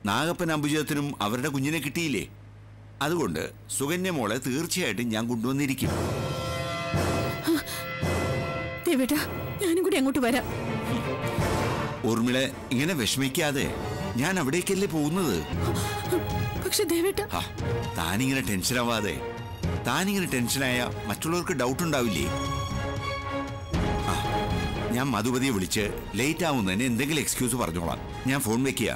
നാഗപ്പൻ അംബുജത്തിനും അവരുടെ കുഞ്ഞിനെ കിട്ടിയില്ലേ അതുകൊണ്ട് സുകന്യ മോളെ തീർച്ചയായിട്ടും ഞാൻ കൊണ്ടുവന്നിരിക്കും ദേവേട്ടാ ഞാനും കൂടി അങ്ങോട്ട് വരാം ഊർമിളെ ഇങ്ങനെ വിഷമിക്കാതെ ഞാൻ അവിടേക്കല്ലേ പോകുന്നത് പക്ഷെ ദേവേട്ട ഹാ, താനിങ്ങനെ ടെൻഷനാവാതെ താനിങ്ങനെ ടെൻഷനായ മറ്റുള്ളവർക്ക് ഡൗട്ട് ഉണ്ടാവില്ലേ ആ ഞാൻ മധുപതിയെ വിളിച്ച് ലേറ്റ് ആവുന്നതിന് എന്തെങ്കിലും എക്സ്ക്യൂസ് പറഞ്ഞോളാം ഞാൻ ഫോൺ വെക്കുക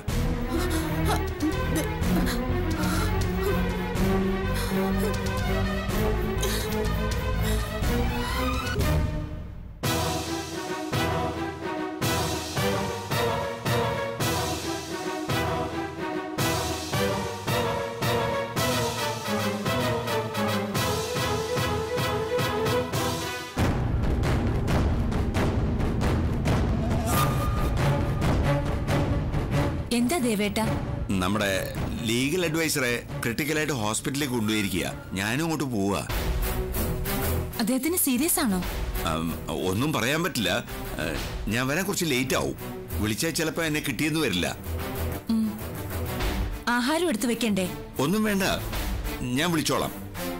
എന്താ ദേവേട്ട നമ്മുടെ ലീഗൽ അഡ്വൈസറെ ക്രിട്ടിക്കലായിട്ട് ഹോസ്പിറ്റലിലേക്ക് കൊണ്ടുപോയിരിക്കുക ഞാനും അങ്ങോട്ട് പോവുക അദ്ദേഹത്തിന് സീരിയസ് ആണോ ഉം, ഒന്നും പറയാൻ പറ്റില്ല ഏഹ്, ഞാൻ വരാൻ കുറച്ച് ലേറ്റ് ആവും വിളിച്ചാൽ ചിലപ്പോൾ എന്നെ കിട്ടിയെന്ന് വരില്ല ആഹാരം എടുത്തു വെക്കണ്ടേ ഒന്നും വേണ്ട ഞാൻ വിളിച്ചോളാം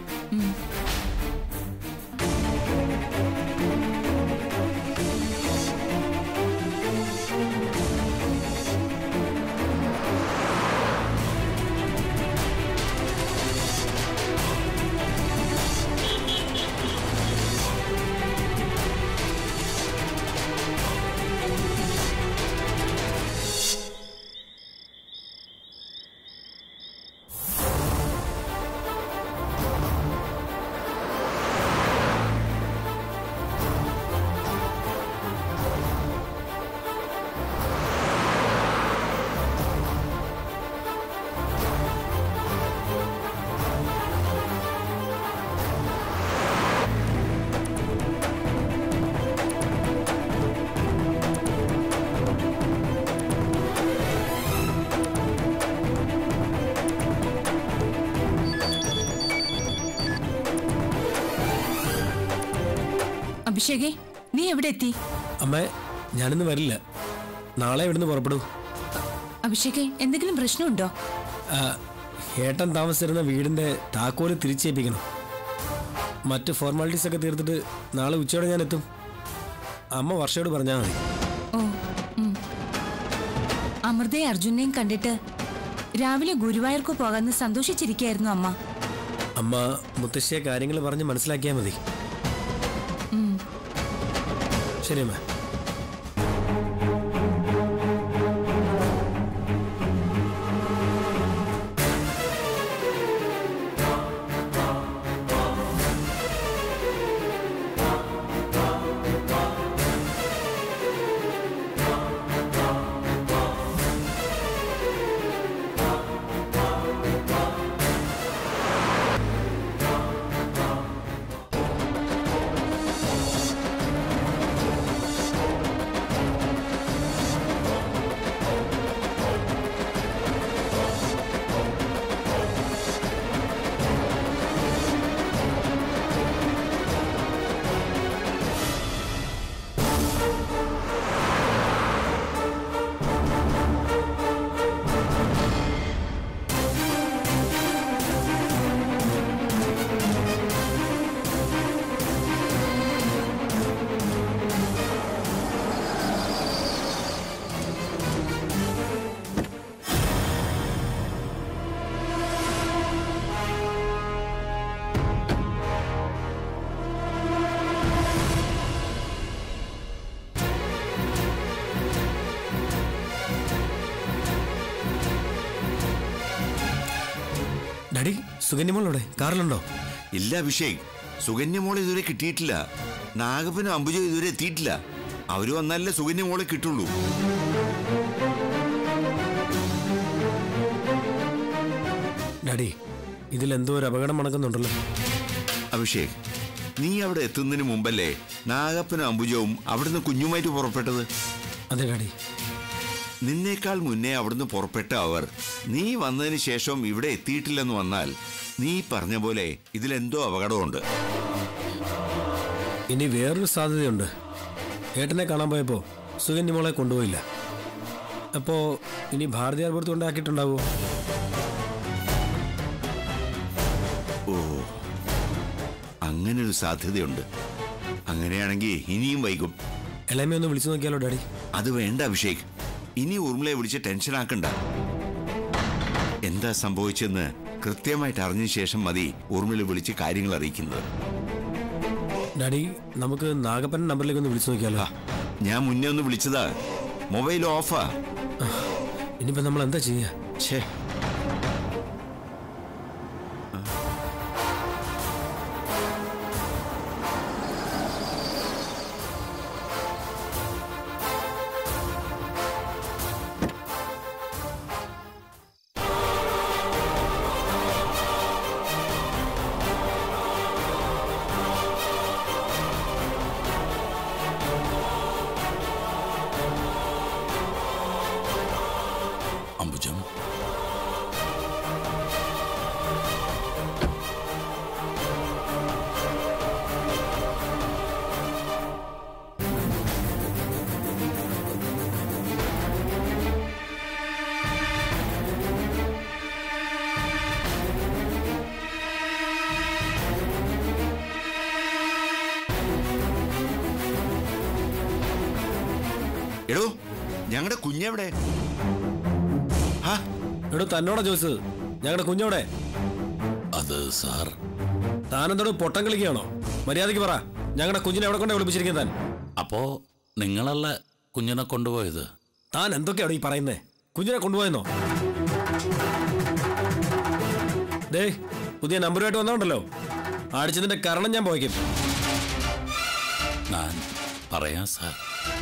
അഭിഷേകേ നീ എവിടെ എത്തി അമ്മേ ഞാനിന്ന് വരില്ല നാളെ ഇവിടുന്ന് പുറപ്പെടൂ അഭിഷേകേ എന്തെങ്കിലും പ്രശ്നമുണ്ടോ ആ, ഏട്ടൻ താമസിച്ചിരുന്ന വീടിന്റെ താക്കോല് തിരിച്ചേൽപ്പിക്കണം മറ്റ് ഫോർമാലിറ്റീസ് ഒക്കെ തീർത്തിട്ട് നാളെ ഉച്ചയോടെ ഞാൻ എത്തും അമ്മ വർഷയോട് പറഞ്ഞാൽ മതി ഓ ഉം. അമൃതയും അർജുനെയും കണ്ടിട്ട് രാവിലെ ഗുരുവായൂർക്ക് പോകാന്ന് സന്തോഷിച്ചിരിക്കുകയായിരുന്നു അമ്മ അമ്മ മുത്തശ്ശിയെ കാര്യങ്ങൾ പറഞ്ഞ് മനസ്സിലാക്കിയാൽ മതി ശരി അമ്മ ഡാഡി സുകന്യമോളോടെ കാറിലുണ്ടോ ഇല്ല അഭിഷേക് സുകന്യ മോളെ ഇതുവരെ കിട്ടിയിട്ടില്ല നാഗപ്പനും അംബുജോ ഇതുവരെ എത്തിയിട്ടില്ല അവര് വന്നാലേ സുകന്യ മോളെ കിട്ടുള്ളൂ ഡാഡി ഇതിലെന്തോ ഒരു അപകടം മണക്കുന്നുണ്ടല്ലോ അഭിഷേക് നീ അവിടെ എത്തുന്നതിന് മുമ്പല്ലേ നാഗപ്പനും അംബുജവും അവിടുന്ന് കുഞ്ഞുമായിട്ട് പുറപ്പെട്ടത് അതെ ഡാഡി നിന്നേക്കാൾ മുന്നേ അവിടുന്ന് പുറപ്പെട്ട അവർ നീ വന്നതിന് ശേഷം ഇവിടെ എത്തിയിട്ടില്ലെന്ന് വന്നാൽ നീ പറഞ്ഞ പോലെ ഇതിലെന്തോ അപകടമുണ്ട് ഇനി വേറൊരു സാധ്യതയുണ്ട് ഏട്ടനെ കാണാൻ പോയപ്പോ സുകന്യമോളെ കൊണ്ടുപോയില്ല അപ്പോ ഇനി ഭാരതീയർ പുറത്ത് കൊണ്ടാക്കിയിട്ടുണ്ടാവോ ഓ അങ്ങനൊരു സാധ്യതയുണ്ട് അങ്ങനെയാണെങ്കിൽ ഇനിയും വൈകും ഇളയമ ഒന്ന് വിളിച്ചു നോക്കിയാലോ ഡാഡി അത് വേണ്ട അഭിഷേക് ഇനി ഊർമിളയെ വിളിച്ച് ടെൻഷനാക്കണ്ട എന്താ സംഭവിച്ചെന്ന് കൃത്യമായിട്ട് അറിഞ്ഞ ശേഷം മതി ഊർമിള വിളിച്ച് കാര്യങ്ങൾ അറിയിക്കുന്നത് ഡാഡി നമുക്ക് നാഗപ്പൻ നമ്പറിലേക്ക് ഒന്ന് വിളിച്ചു നോക്കിയാലോ ആ, ഞാൻ മുന്നേ ഒന്ന് വിളിച്ചതാ മൊബൈൽ ഓഫാ ഇനിയിപ്പോ നമ്മൾ എന്താ ചെയ്യാ ഛേ അംബുജം എടോ ഞങ്ങളുടെ കുഞ്ഞെവിടെ ആ എടോ തന്നോടാ ചോദിച്ചത് ഞങ്ങളുടെ കുഞ്ഞോടെ അത് സാർ താനെന്തോട് പൊട്ടം കളിക്കുകയാണോ മര്യാദയ്ക്ക് പറ ഞങ്ങളുടെ കുഞ്ഞിനെ എവിടെ കൊണ്ടേ വിളിപ്പിച്ചിരിക്കുന്നത് താൻ അപ്പോ നിങ്ങളല്ല കുഞ്ഞിനെ കൊണ്ടുപോയത് താൻ എന്തൊക്കെയാണോ ഈ പറയുന്നേ കുഞ്ഞിനെ കൊണ്ടുപോയെന്നോ ദേ പുതിയ നമ്പറുമായിട്ട് വന്നോണ്ടല്ലോ അടിച്ചതിന്റെ കാരണം ഞാൻ പോയിക്കും ഞാൻ പറയാം സാർ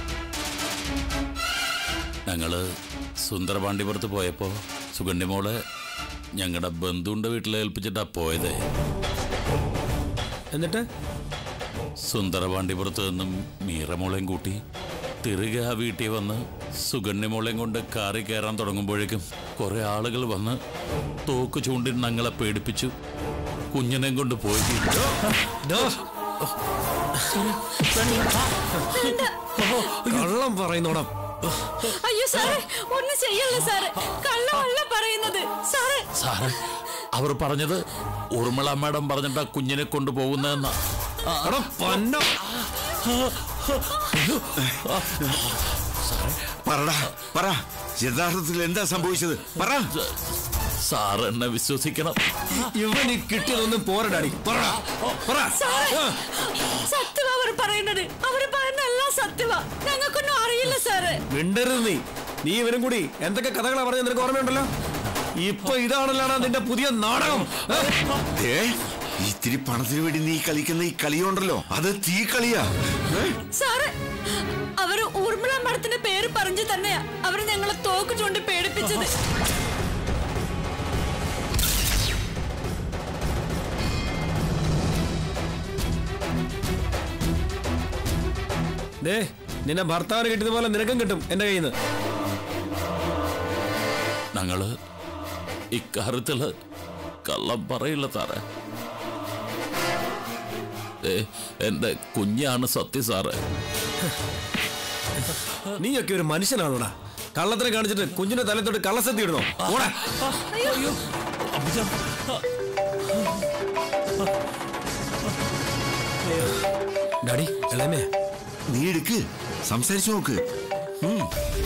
ഞങ്ങള് സുന്ദരപാണ്ഡിപുരത്ത് പോയപ്പോ സുഗണ്യമോളെ ഞങ്ങളുടെ ബന്ധുവിന്റെ വീട്ടിൽ ഏൽപ്പിച്ചിട്ടാ പോയത് എന്നിട്ട് സുന്ദരപാണ്ഡിപുരത്ത് നിന്നും മീറമോളെയും കൂട്ടി തിരികെ ആ വീട്ടിൽ വന്ന് സുഗണ്യമോളെയും കൊണ്ട് കാറി കയറാൻ തുടങ്ങുമ്പോഴേക്കും കുറെ ആളുകൾ വന്ന് തോക്ക് ചൂണ്ടി ഞങ്ങളെ പേടിപ്പിച്ചു കുഞ്ഞിനെയും കൊണ്ട് പോയി ദോ. കള്ളം പറയുന്നോടാ അയ്യോ സാറേ ഒന്നും ചെയ്യല്ലേ സാറേ കള്ളമല്ല പറയുന്നത് സാറേ സാറേ അവർ പറഞ്ഞത് ഉർമിള മാഡം പറഞ്ഞിട്ടാ കുഞ്ഞിനെ കൊണ്ടുപോകുന്നതെന്നാ എടാ, പന്നം. പറടാ പറ യഥാർത്ഥത്തിൽ എന്താ സംഭവിച്ചത് പറ സാർ എന്നെ വിശ്വസിക്കണം ഇവൻ ഈ കിട്ടിയതൊന്നും പോരടാടി പറടാ. പറ ആ. സത്യവാ അവർ പറയുന്നത് അവർ പറയുന്ന എല്ലാം സത്യവാ ഞങ്ങൾക്കൊന്നും അറിയില്ല സാറേ മിണ്ടരുത് നീ നീ ഇവനും കൂടി എന്തൊക്കെ കഥകളാ പറഞ്ഞ നിനക്ക് ഓർമ്മയുണ്ടല്ലോ ഇപ്പൊ ഇതാണല്ലാണ് നിന്റെ പുതിയ നാടകം ഏ? ഏ ഇത്തിരി പണത്തിന് വേണ്ടി നീ കളിക്കുന്ന ഈ കളിയുണ്ടല്ലോ അത് തീ കളിയാ ഏ? സാറേ അവര് ഊർമിള മഠത്തിന്റെ പേര് പറഞ്ഞു തന്നെയാ അവര് ഞങ്ങളെ തോക്ക് ചൂണ്ടി പേടിപ്പിച്ചത് ദേ നിന്നെ ഭർത്താവിന് കിട്ടിയത് പോലെ നിനക്കും കിട്ടും എന്റെ കയ്യിൽ നിന്ന് ഞങ്ങള് ഇക്കാര്യത്തില് കള്ളം പറയില്ല സാറേ ഏ, എന്റെ കുഞ്ഞാണ് സത്യം സാറേ നീയൊക്കെ ഒരു മനുഷ്യനാണോടാ കള്ളത്തിനെ കാണിച്ചിട്ട് കുഞ്ഞിന്റെ തലത്തോട്ട് കള്ളസത്തി ഇടണോ ഓടാ. ഡാഡി ഇളമേ നീ എടുക്ക് സംസാരിച്ചു നോക്ക് ഉം.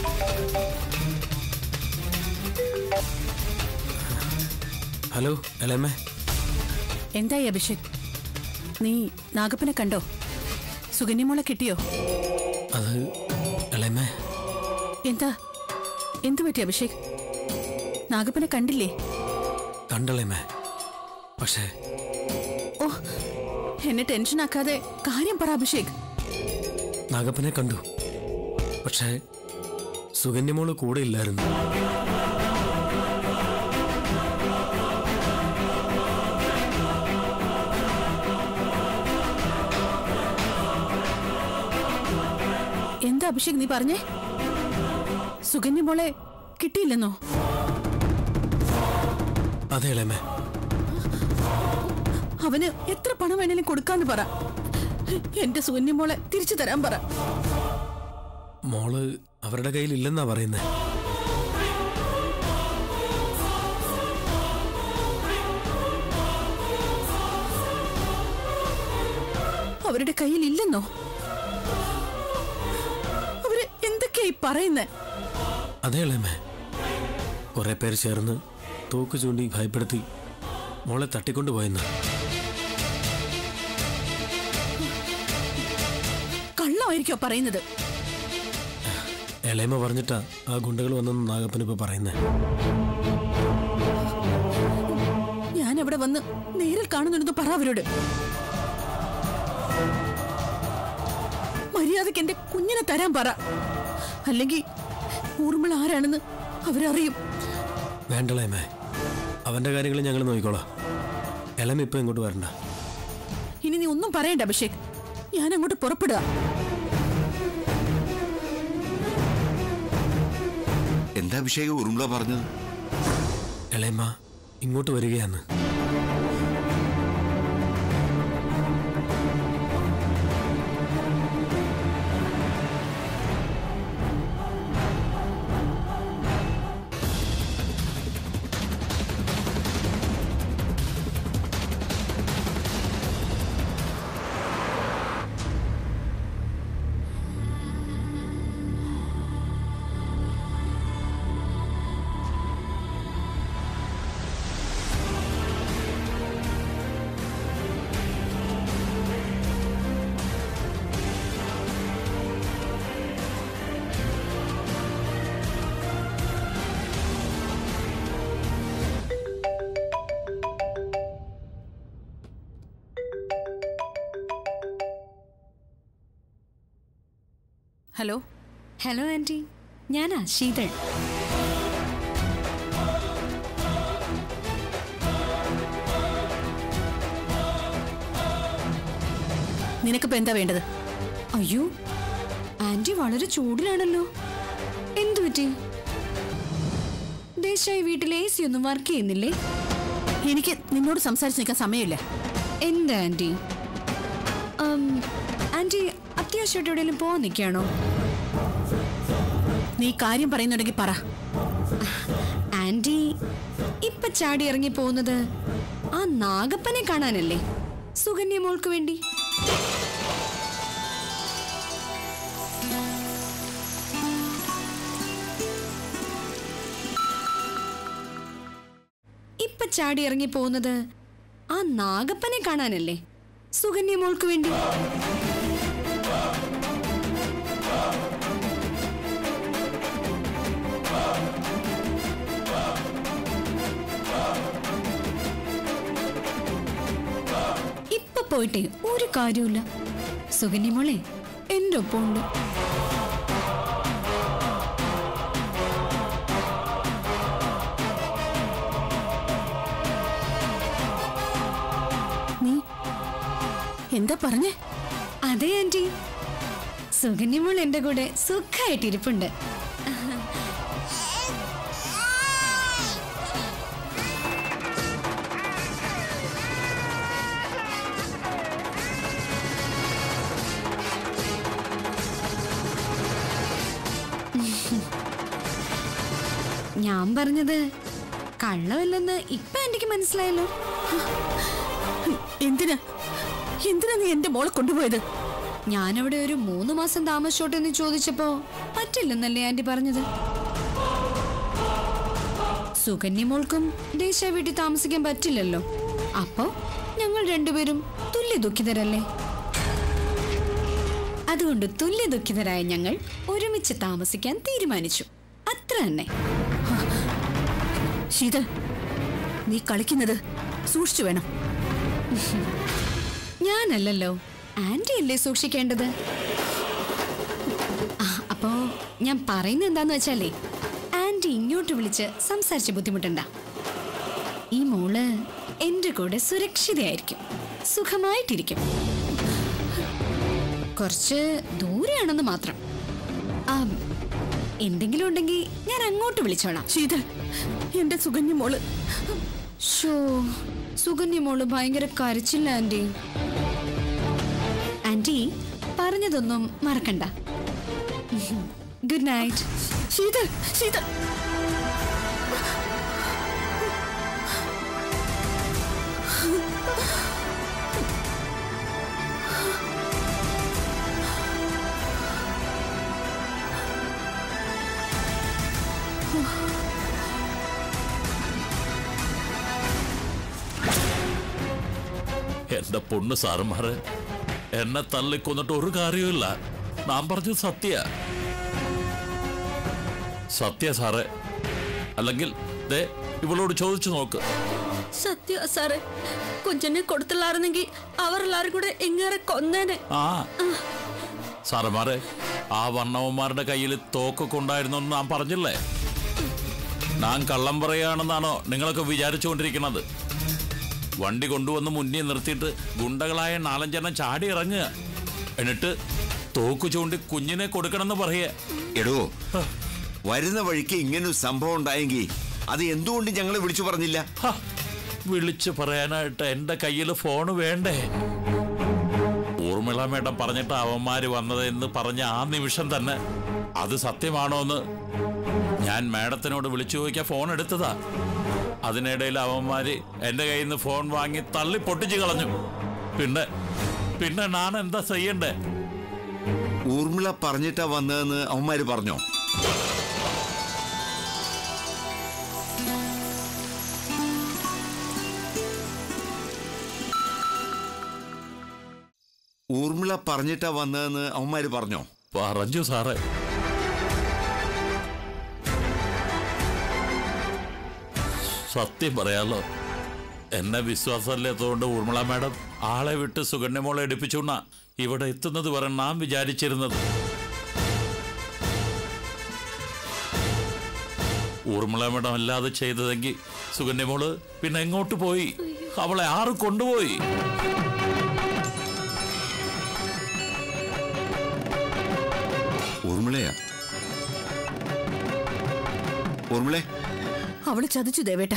ഹലോ ഇളമേ എന്തായി അഭിഷേക് നീ നാഗപ്പനെ കണ്ടോ സുകന്യമോളെ കിട്ടിയോ അത് ഇളമേ എന്താ എന്തു പറ്റി അഭിഷേക് നാഗപ്പനെ കണ്ടില്ലേ കണ്ടളേമേ പക്ഷേ ഓ എന്നെ ടെൻഷനാക്കാതെ കാര്യം പറ അഭിഷേക് നാഗപ്പനെ കണ്ടു പക്ഷേ സുകന്യമോള് കൂടെ ഇല്ലായിരുന്നു എന്താ അഭിഷേക് നീ പറഞ്ഞേ സുകന്യമോളെ കിട്ടിയില്ലെന്നോ അതെ ഇളമേ അവന് എത്ര പണം വേണേലും കൊടുക്കാന്ന് പറ എന്റെ സുകന്യമോളെ തിരിച്ചു തരാൻ പറ മോള് അവരുടെ കയ്യിൽ ഇല്ലെന്നാ പറയുന്നേ അവരുടെ കയ്യിൽ ഇല്ലെന്നോ അവര് എന്തൊക്കെയായി പറയുന്നേ അതേ അല്ലേമ്മേ കുറെ പേര് ചേർന്ന് തോക്ക് ചൂണ്ടി ഭയപ്പെടുത്തി മോളെ തട്ടിക്കൊണ്ടുപോയെന്ന് കള്ളമായിരിക്കോ പറയുന്നത് ഇളയമ്മ പറഞ്ഞിട്ടാ ആ ഗുണ്ടകൾ വന്നെന്ന് നാഗപ്പൻ ഇപ്പൊ പറയുന്നേ ഞാൻ അവിടെ വന്ന് നേരിൽ കാണുന്നുണ്ടെന്ന് പറ അവരോട് മര്യാദക്ക് എന്റെ കുഞ്ഞിനെ തരാൻ പറ അല്ലെങ്കിൽ ഊർമിള ആരാണെന്ന് അവരറിയും വേണ്ടളേമ്മേ അവന്റെ കാര്യങ്ങൾ ഞങ്ങൾ നോക്കിക്കോളാം ഇളമ ഇപ്പൊ ഇങ്ങോട്ട് വരണ്ട ഇനി നീ ഒന്നും പറയണ്ട അഭിഷേക് ഞാൻ അങ്ങോട്ട് പുറപ്പെടുക എന്താ അഭിഷേക് ഉറുമ്പിള പറഞ്ഞത് ഇളയമ്മ ഇങ്ങോട്ട് വരികയാന്ന് ഹലോ ഹലോ ആന്റി ഞാനാ ശീതൾ നിനക്കിപ്പോ എന്താ വേണ്ടത് അയ്യോ ആന്റി വളരെ ചൂടിലാണല്ലോ എന്തു പറ്റി ദേശായി വീട്ടിൽ എ സി ഒന്നും വർക്ക് ചെയ്യുന്നില്ലേ എനിക്ക് നിന്നോട് സംസാരിച്ച് നിൽക്കാൻ സമയമില്ല എന്താ ആന്റി ഉം, ആന്റി അത്യാവശ്യമായിട്ട് എവിടെയെങ്കിലും പോവാൻ നിൽക്കുകയാണോ നീ കാര്യം പറയുന്നുണ്ടെങ്കിൽ പറ ആന്റി ഇപ്പൊ ചാടി ഇറങ്ങി പോകുന്നത് ആ നാഗപ്പനെ കാണാനല്ലേ സുകന്യ മോൾക്ക് വേണ്ടി ഇപ്പൊ ചാടി ഇറങ്ങി പോകുന്നത് ആ നാഗപ്പനെ കാണാനല്ലേ സുകന്യ മോൾക്ക് വേണ്ടി ഇപ്പൊ പോയിട്ടേ ഒരു കാര്യമില്ല സുകന്യ മോളെ എന്റെ ഒപ്പം ഉണ്ട് നീ എന്താ പറഞ്ഞേ അതെ ആന്റി സുകന്യ മോൾ എന്റെ കൂടെ സുഖമായിട്ടിരിപ്പുണ്ട് ഞാൻ പറഞ്ഞത് കള്ളമല്ലെന്ന് ഇപ്പൊ എനിക്ക് മനസ്സിലായല്ലോ എന്തിനാ എന്തിനാ നീ എന്റെ മോളെ കൊണ്ടുപോയത് ഞാനവിടെ ഒരു മൂന്ന് മാസം താമസിച്ചോട്ടെ എന്ന് ചോദിച്ചപ്പോ പറ്റില്ലെന്നല്ലേ ആന്റി പറഞ്ഞത് സുകന്യ മോൾക്കും ദേശ വീട്ടിൽ താമസിക്കാൻ പറ്റില്ലല്ലോ അപ്പോ ഞങ്ങൾ രണ്ടുപേരും തുല്യ ദുഃഖിതരല്ലേ അതുകൊണ്ട് തുല്യ ദുഃഖിതരായ ഞങ്ങൾ ഒരുമിച്ച് താമസിക്കാൻ തീരുമാനിച്ചു അത്ര തന്നെ ശീതൾ നീ കളിക്കുന്നത് സൂക്ഷിച്ചു വേണം ഞാനല്ലല്ലോ ആന്റി അല്ലേ സൂക്ഷിക്കേണ്ടത് ആ, അപ്പോ ഞാൻ പറയുന്നത് എന്താന്ന് വെച്ചാലേ ആന്റി ഇങ്ങോട്ട് വിളിച്ച് സംസാരിച്ച് ബുദ്ധിമുട്ടണ്ട ഈ മോള് എന്റെ കൂടെ സുരക്ഷിതയായിരിക്കും സുഖമായിട്ടിരിക്കും കുറച്ച് ദൂരെയാണെന്ന് മാത്രം ആ, എന്തെങ്കിലും ഉണ്ടെങ്കിൽ ഞാൻ അങ്ങോട്ട് വിളിച്ചോളാം ശീതൾ എന്റെ സുകന്യ മോള് ഷോ സുകന്യ മോള് ഭയങ്കര കരച്ചില്ല ആന്റി ആന്റി പറഞ്ഞതൊന്നും മറക്കണ്ട ഗുഡ് നൈറ്റ് ശീതൾ ശീതൾ എന്റെ പൊണ്ണ് സാറുമാര് എന്നെ തള്ളിക്കൊന്നിട്ട് ഒരു കാര്യമില്ല നാം പറഞ്ഞത് സത്യ സത്യ സാറേ അല്ലെങ്കിൽ ദേ ഇവളോട് ചോദിച്ചു നോക്ക് സത്യ സാറേ കുഞ്ഞിനെ കൊടുത്തില്ലായിരുന്നെങ്കിൽ അവർ എല്ലാരും കൂടെ എങ്ങേറെ കൊന്നേനെ ആ സാറന്മാരെ ആ വർണ്ണവന്മാരുടെ കയ്യിൽ തോക്കൊക്കെ ഉണ്ടായിരുന്നു എന്ന് നാം പറഞ്ഞില്ലേ നാം കള്ളം പറയുകയാണെന്നാണോ നിങ്ങളൊക്കെ വിചാരിച്ചുകൊണ്ടിരിക്കുന്നത് വണ്ടി കൊണ്ടുവന്ന് മുന്നിൽ നിർത്തിയിട്ട് ഗുണ്ടകളായ നാലഞ്ചെണ്ണം ചാടി ഇറങ്ങുക എന്നിട്ട് തോക്ക് ചൂണ്ടി കുഞ്ഞിനെ കൊടുക്കണമെന്ന് പറയുക എടോ വരുന്ന വഴിക്ക് ഇങ്ങനൊരു സംഭവം ഉണ്ടായെങ്കിൽ അത് എന്തുകൊണ്ട് ഞങ്ങളെ വിളിച്ചു പറഞ്ഞില്ല ഹ, വിളിച്ചു പറയാനായിട്ട് എന്റെ കയ്യിൽ ഫോണ് വേണ്ടേ ഊർമിള മേഡം പറഞ്ഞിട്ട് അവന്മാര് വന്നത് എന്ന് പറഞ്ഞ ആ നിമിഷം തന്നെ അത് സത്യമാണോ എന്ന് ഞാൻ മാഡത്തിനോട് വിളിച്ചു ചോദിക്കാൻ ഫോൺ എടുത്തതാ അതിനിടയിൽ അവന്മാര് എന്റെ കയ്യിൽ നിന്ന് ഫോൺ വാങ്ങി തള്ളി പൊട്ടിച്ചു കളഞ്ഞു പിന്നെ പിന്നെ ഞാൻ എന്താ ചെയ്യണ്ടേ ഊർമിള പറഞ്ഞിട്ടാ വന്നതെന്ന് അവന്മാര് പറഞ്ഞോ ഊർമിള പറഞ്ഞിട്ടാ വന്നതെന്ന് അവന്മാര് പറഞ്ഞോ പറഞ്ഞു സാറേ സത്യം പറയാലോ എന്നെ വിശ്വാസമില്ലാത്തതുകൊണ്ട് ഊർമിള മാഡം ആളെ വിട്ട് സുഗന്യമോളെ എടുപ്പിച്ചുകൊണ്ടാ ഇവിടെ എത്തുന്നത് വരെ നാം വിചാരിച്ചിരുന്നത് ഊർമിള മാഡം അല്ലാതെ ചെയ്തതെങ്കിൽ സുഗന്യമോള് പിന്നെ എങ്ങോട്ട് പോയി അവളെ ആറ് കൊണ്ടുപോയി ഊർമിളയാ ഊർമിളെ അവള് ചതിച്ചു ദേവേട്ട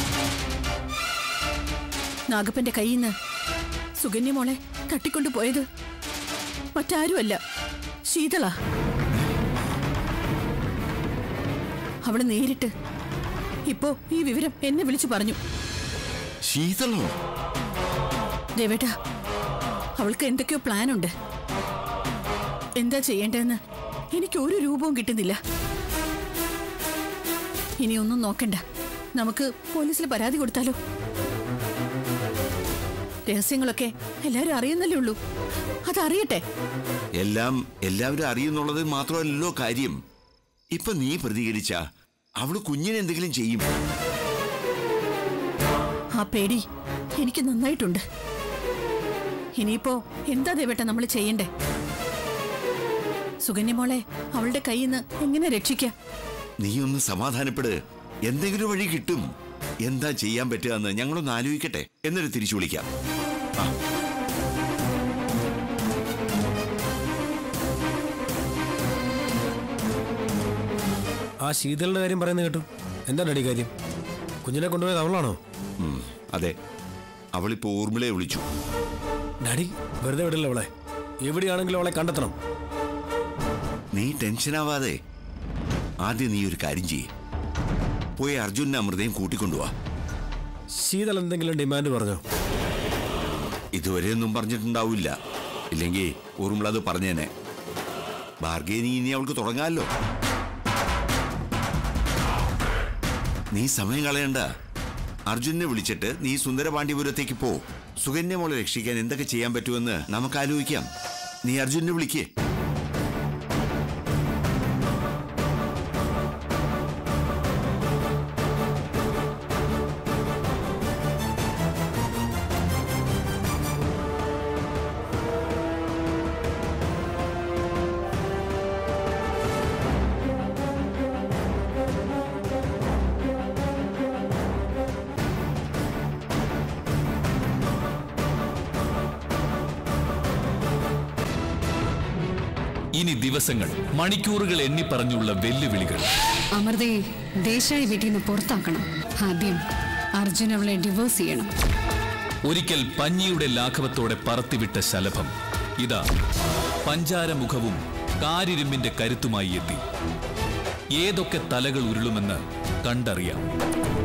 നാഗപ്പന്റെ കയ്യിൽ നിന്ന് സുകന്യ മോളെ തട്ടിക്കൊണ്ടു പോയത് മറ്റാരുമല്ല ശീതള അവള് നേരിട്ട് ഇപ്പോ ഈ വിവരം എന്നെ വിളിച്ചു പറഞ്ഞു ശീതളോ ദേവേട്ട അവൾക്ക് എന്തൊക്കെയോ പ്ലാൻ ഉണ്ട് എന്താ ചെയ്യേണ്ടതെന്ന് എനിക്ക് ഒരു രൂപവും കിട്ടുന്നില്ല ഇനി ഒന്നും നോക്കണ്ട നമുക്ക് പോലീസിൽ പരാതി കൊടുത്താലോ രഹസ്യങ്ങളൊക്കെ എല്ലാരും അറിയുന്നല്ലേ ഉള്ളൂ അതറിയട്ടെ എല്ലാം എല്ലാവരും അറിയുന്നുള്ളത് മാത്രമല്ലല്ലോ കാര്യം ഇപ്പൊ നീ പ്രതികരിച്ച അവള് കുഞ്ഞിനെ എന്തെങ്കിലും ചെയ്യും ആ പേടി എനിക്ക് നന്നായിട്ടുണ്ട് ഇനിയിപ്പോ എന്താ ദേവേട്ട നമ്മൾ ചെയ്യണ്ടേ സുകന്യമോളെ അവളുടെ കയ്യിൽ നിന്ന് എങ്ങനെ രക്ഷിക്കാം നീ ഒന്ന് സമാധാനപ്പെട് എന്തെങ്കിലും വഴി കിട്ടും എന്താ ചെയ്യാൻ പറ്റുക എന്ന് ഞങ്ങളൊന്ന് ആലോചിക്കട്ടെ എന്നിട്ട് തിരിച്ചു വിളിക്കാം ആ ആ ശീതളുടെ കാര്യം പറയുന്നത് കേട്ടു എന്താ ഡാഡി കാര്യം കുഞ്ഞിനെ കൊണ്ടുപോയത് അവളാണോ ഉം, അതെ അവളിപ്പോ ഊർമിളയെ വിളിച്ചു ഡാഡി വെറുതെ വിടില്ല അവളെ എവിടെയാണെങ്കിലും അവളെ കണ്ടെത്തണം നീ ടെൻഷനാവാതെ ആദ്യം നീ ഒരു കാര്യം ചെയ്യ് പോയി അർജുനെ അമൃതയും കൂട്ടിക്കൊണ്ടുവാ ശീതൾ എന്തെങ്കിലും ഡിമാൻഡ് പറഞ്ഞോ ഇതുവരെ ഒന്നും പറഞ്ഞിട്ടുണ്ടാവില്ല ഇല്ലെങ്കിൽ ഊർമിള അത് പറഞ്ഞേനെ ഭാർഗേനി ഇനി അവൾക്ക് തുടങ്ങാമല്ലോ നീ സമയം കളയണ്ട അർജുനെ വിളിച്ചിട്ട് നീ സുന്ദരപാണ്ഡ്യപുരത്തേക്ക് പോ സുകന്യ മോളെ രക്ഷിക്കാൻ എന്തൊക്കെ ചെയ്യാൻ പറ്റുമെന്ന് നമുക്ക് ആലോചിക്കാം നീ അർജുനെ വിളിക്കേ ഇനി ദിവസങ്ങൾ മണിക്കൂറുകൾ എണ്ണി പറഞ്ഞുള്ള വെല്ലുവിളികൾ അമൃതയെ ദേശായി വീട്ടിൽ നിന്ന് പുറത്താക്കണം ആദ്യം അർജുൻ അവളെ ഡിവോഴ്സ് ചെയ്യണം ഒരിക്കൽ പഞ്ഞിയുടെ ലാഘവത്തോടെ പറത്തിവിട്ട ശലഭം ഇതാ പഞ്ചാരമുഖവും കാരിരുമ്പിന്റെ കരുത്തുമായി എത്തി ഏതൊക്കെ തലകൾ ഉരുളുമെന്ന് കണ്ടറിയാം